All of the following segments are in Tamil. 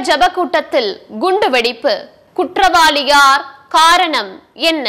ஜப கூட்டத்தில் குண்டு வெடிப்பு குற்றவாளி யார் காரணம் என்ன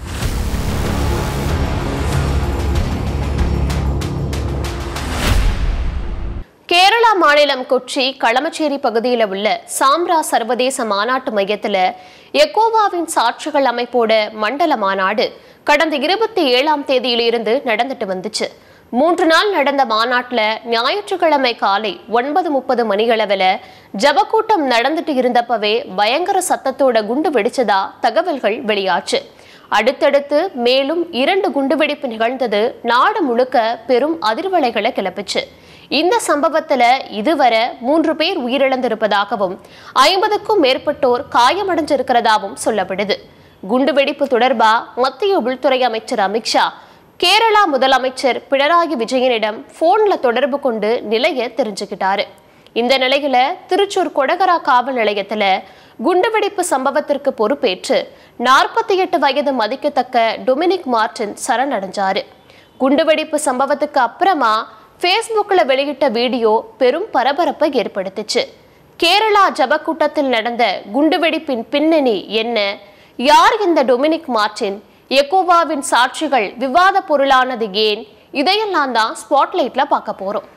கேரளா மாநிலம் கொச்சி களமச்சேரி பகுதியில் உள்ள சாம்ரா சர்வதேச மாநாட்டு மையத்தில் எக்கோவாவின் சாட்சிகள் அமைப்போட மண்டல மாநாடு கடந்த இருபத்தி ஏழாம் தேதியிலிருந்து நடந்துட்டு வந்துச்சு மூன்று நாள் நடந்த மாநாட்டில் ஞாயிற்றுக்கிழமை காலை ஒன்பது முப்பது மணியளவில் ஜபக்கூட்டம் நடந்துட்டு இருந்தப்பவே பயங்கர சத்தத்தோட குண்டு வெடிச்சதா தகவல்கள் வெளியாச்சு அடுத்தடுத்து மேலும் இரண்டு குண்டுவெடிப்பு நிகழ்ந்தது நாடு முழுக்க பெரும் அதிர்வலைகளை கிளப்பிச்சு இந்த சம்பவத்துல இதுவரை மூன்று பேர் உயிரிழந்திருப்பதாகவும் ஐம்பதுக்கும் மேற்பட்டோர் காயமடைஞ்சிருக்கிறதாவும் சொல்லப்படுது குண்டுவெடிப்பு தொடர்பா மத்திய உள்துறை அமைச்சர் அமித்ஷா கேரளா முதலமைச்சர் பினராயி விஜயனிடம் போன்ல தொடர்பு கொண்டு நிலையை தெரிஞ்சுக்கிட்டாரு இந்த நிலையில திருச்சூர் கொடகரா காவல் நிலையத்துல குண்டுவெடிப்பு சம்பவத்திற்கு பொறுப்பேற்று நாற்பத்தி எட்டு வயது மதிக்கத்தக்க டொமினிக் மார்டின் சரணடைஞ்சாரு குண்டுவெடிப்பு சம்பவத்துக்கு அப்புறமா ஃபேஸ்புக்கில் வெளியிட்ட வீடியோ பெரும் பரபரப்பை ஏற்படுத்துச்சு கேரளா ஜபக்கூட்டத்தில் நடந்த குண்டுவெடிப்பின் பின்னணி என்ன யார் இந்த டொமினிக் மார்டின் எக்கோவாவின் சாட்சிகள் விவாத பொருளானது ஏன் இதையெல்லாம் தான் ஸ்பாட்லைட்ல பார்க்க போறோம்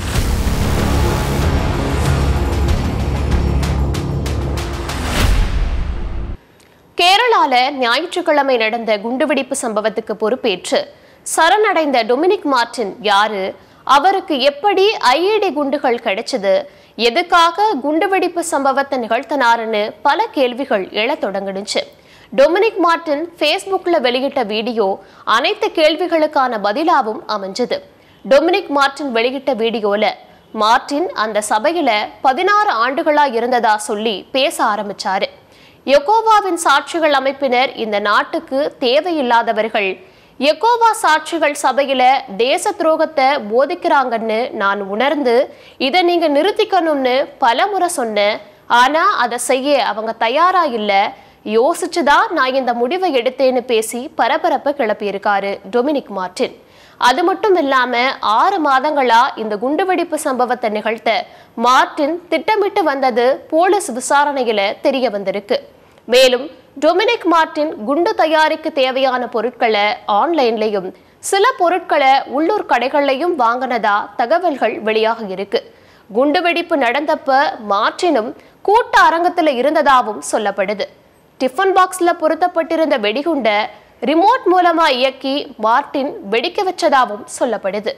கேரளால ஞாயிற்றுக்கிழமை நடந்த குண்டுவெடிப்பு சம்பவத்துக்கு பொறுப்பேற்று சரணடைந்த டொமினிக் மார்டின் யாரு அவருக்கு எப்படி ஐஇடி குண்டுகள் கிடைச்சது எதுக்காக குண்டுவெடிப்பு சம்பவத்தை நிகழ்த்தினாருன்னு பல கேள்விகள் எழத் தொடங்குனுச்சு டொமினிக் மார்டின் ஃபேஸ்புக்ல வெளியிட்ட வீடியோ அனைத்து கேள்விகளுக்கான பதிலாவும் அமைஞ்சது டொமினிக் மார்டின் வெளியிட்ட வீடியோல மார்டின் அந்த சபையில பதினாறு ஆண்டுகளா இருந்ததா சொல்லி பேச ஆரம்பிச்சாரு யெகோவாவின் சாட்சிகள் அமைப்பினர் இந்த நாட்டுக்கு தேவையில்லாதவர்கள் யெகோவா சாட்சிகள் சபையில தேச துரோகத்தை போதிக்கிறாங்கன்னு நான் உணர்ந்து இதை நீங்க நிறுத்திக்கணும்னு பலமுறை சொன்னேன் ஆனா அதை செய்ய அவங்க தயாரா இல்ல யோசிச்சுதான் நான் இந்த முடிவை எடுத்தேன்னு பேசி பரபரப்பை கிளப்பியிருக்காரு டொமினிக் மார்டின் அது மட்டும் இல்லாம ஆறு மாதங்களா இந்த குண்டுவெடிப்பு சம்பவத்தை நிகழ்த்த மார்டின் திட்டமிட்டு வந்தது போலீஸ் விசாரணையில தெரிய வந்திருக்கு மேலும் டொமினிக் மார்டின் குண்டு தயாரிக்க தேவையான பொருட்களை ஆன்லைன்லயும் சில பொருட்களை உள்ளூர் கடைகள்லையும் வாங்கினதா தகவல்கள் வெளியாக இருக்கு குண்டுவெடிப்பு நடந்தப்ப மார்டினும் கூட்ட அரங்கத்துல இருந்ததாவும் சொல்லப்படுது டிஃபன் பாக்ஸ்ல பொருத்தப்பட்டிருந்த வெடிகுண்டை ரிமோட் மூலமா இயக்கி மார்டின் வெடிக்க வச்சதாவும் சொல்லப்படுது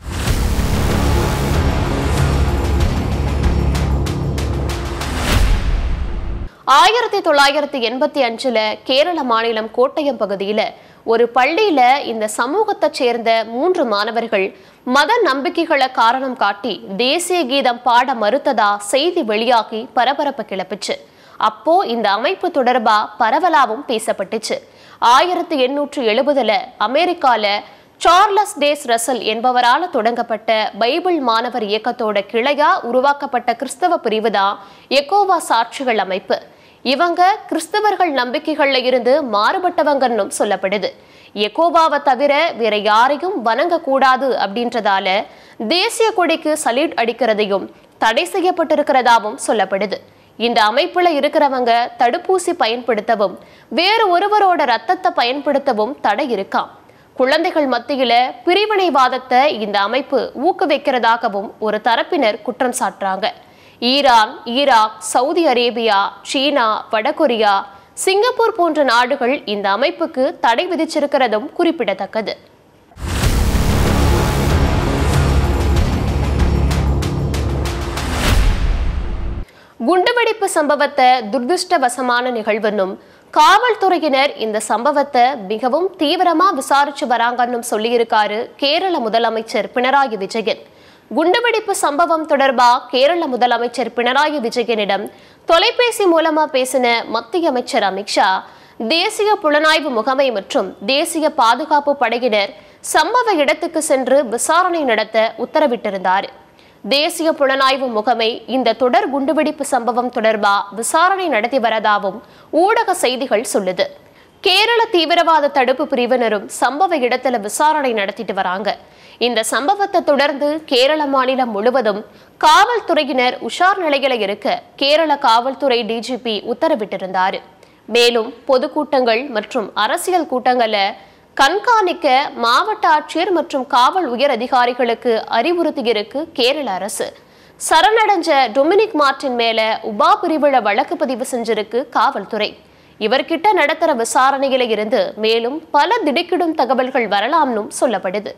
ஆயிரத்தி தொள்ளாயிரத்தி எண்பத்தி அஞ்சுல கேரள மாநிலம் கோட்டயம் பகுதியில ஒரு பள்ளியில இந்த சமூகத்தைச் சேர்ந்த மூன்று மாணவர்கள் மத நம்பிக்கைகளை காரணம் காட்டி தேசிய கீதம் பாட மறுத்ததா செய்தி வெளியாகி பரபரப்பு கிளப்புச்சு அப்போ இந்த அமைப்பு தொடர்பா பரவலாவும் பேசப்பட்டுச்சு ஆயிரத்தி எண்ணூற்று எழுபதுல அமெரிக்கால சார்லஸ் டேஸ் ரசல் என்பவரால தொடங்கப்பட்ட பைபிள் மாணவர் இயக்கத்தோட கிளையா உருவாக்கப்பட்ட கிறிஸ்தவ பிரிவு தான் எக்கோவா சாட்சிகள் அமைப்பு இவங்க கிறிஸ்தவர்கள் நம்பிக்கைகள்ல இருந்து மாறுபட்டவங்கன்னும் சொல்லப்படுது எக்கோவாவை தவிர வேற யாரையும் வணங்க கூடாது அப்படின்றதால தேசிய கொடிக்கு சல்யூட் அடிக்கிறதையும் தடை செய்யப்பட்டிருக்கிறதாவும் சொல்லப்படுது இந்த அமைப்புல இருக்கிறவங்க தடுப்பூசி பயன்படுத்தவும் வேறு ஒருவரோட ரத்தத்தை பயன்படுத்தவும் தடை இருக்காம் குழந்தைகள் மத்தியில பிரிவினைவாதத்தை இந்த அமைப்பு ஊக்குவிக்கிறதாகவும் ஒரு தரப்பினர் குற்றம் சாட்டுறாங்க ஈரான் ஈராக் சவுதி அரேபியா சீனா வடகொரியா சிங்கப்பூர் போன்ற நாடுகள் இந்த அமைப்புக்கு தடை விதிச்சிருக்கிறதும் குறிப்பிடத்தக்கது குண்டுவெடிப்பு சம்பவத்தை துர்திருஷ்டவசமான நிகழ்வுன்னும் காவல்துறையினர் இந்த சம்பவத்தை மிகவும் தீவிரமா விசாரிச்சு வராங்கன்னும் சொல்லியிருக்காரு கேரள முதலமைச்சர் பினராயி விஜயன் குண்டுவெடிப்பு சம்பவம் தொடர்பா கேரள முதலமைச்சர் பினராயி விஜயனிடம் தொலைபேசி மூலமா பேசின மத்திய அமைச்சர் அமித்ஷா தேசிய புலனாய்வு முகமை மற்றும் தேசிய பாதுகாப்பு படையினர் சம்பவ இடத்துக்கு சென்று விசாரணை நடத்த உத்தரவிட்டிருந்தார் தேசிய புலனாய்வு முகமை இந்த தொடர் குண்டுவெடிப்பு சம்பவம் தொடர்பா விசாரணை நடத்தி வரதாவும் ஊடக செய்திகள் சொல்லுது கேரள தீவிரவாத தடுப்பு பிரிவினரும் சம்பவ இடத்துல விசாரணை நடத்திட்டு வராங்க இந்த சம்பவத்தை தொடர்ந்து கேரள மாநிலம் முழுவதும் காவல்துறையினர் உஷார் நிலையில இருக்க கேரள காவல்துறை டிஜிபி உத்தரவிட்டிருந்தாரு மேலும் பொதுக்கூட்டங்கள் மற்றும் அரசியல் கூட்டங்களை கண்காணிக்க மாவட்ட ஆட்சியர் மற்றும் காவல் உயர் அதிகாரிகளுக்கு அறிவுறுத்தியிருக்கு கேரள அரசு சரணடைஞ்ச டொமினிக் மார்டின் மேல உபா பிரிவுல வழக்கு பதிவு செஞ்சிருக்கு காவல்துறை இவர்கிட்ட நடத்துற விசாரணையில இருந்து மேலும் பல திடுக்கிடும் தகவல்கள் வரலாம்னும் சொல்லப்படுது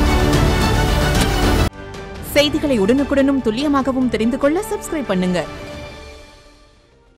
செய்திகளை உடனுக்குடனும் துல்லியமாகவும் தெரிந்து கொள்ள சப்ஸ்கிரைப் பண்ணுங்க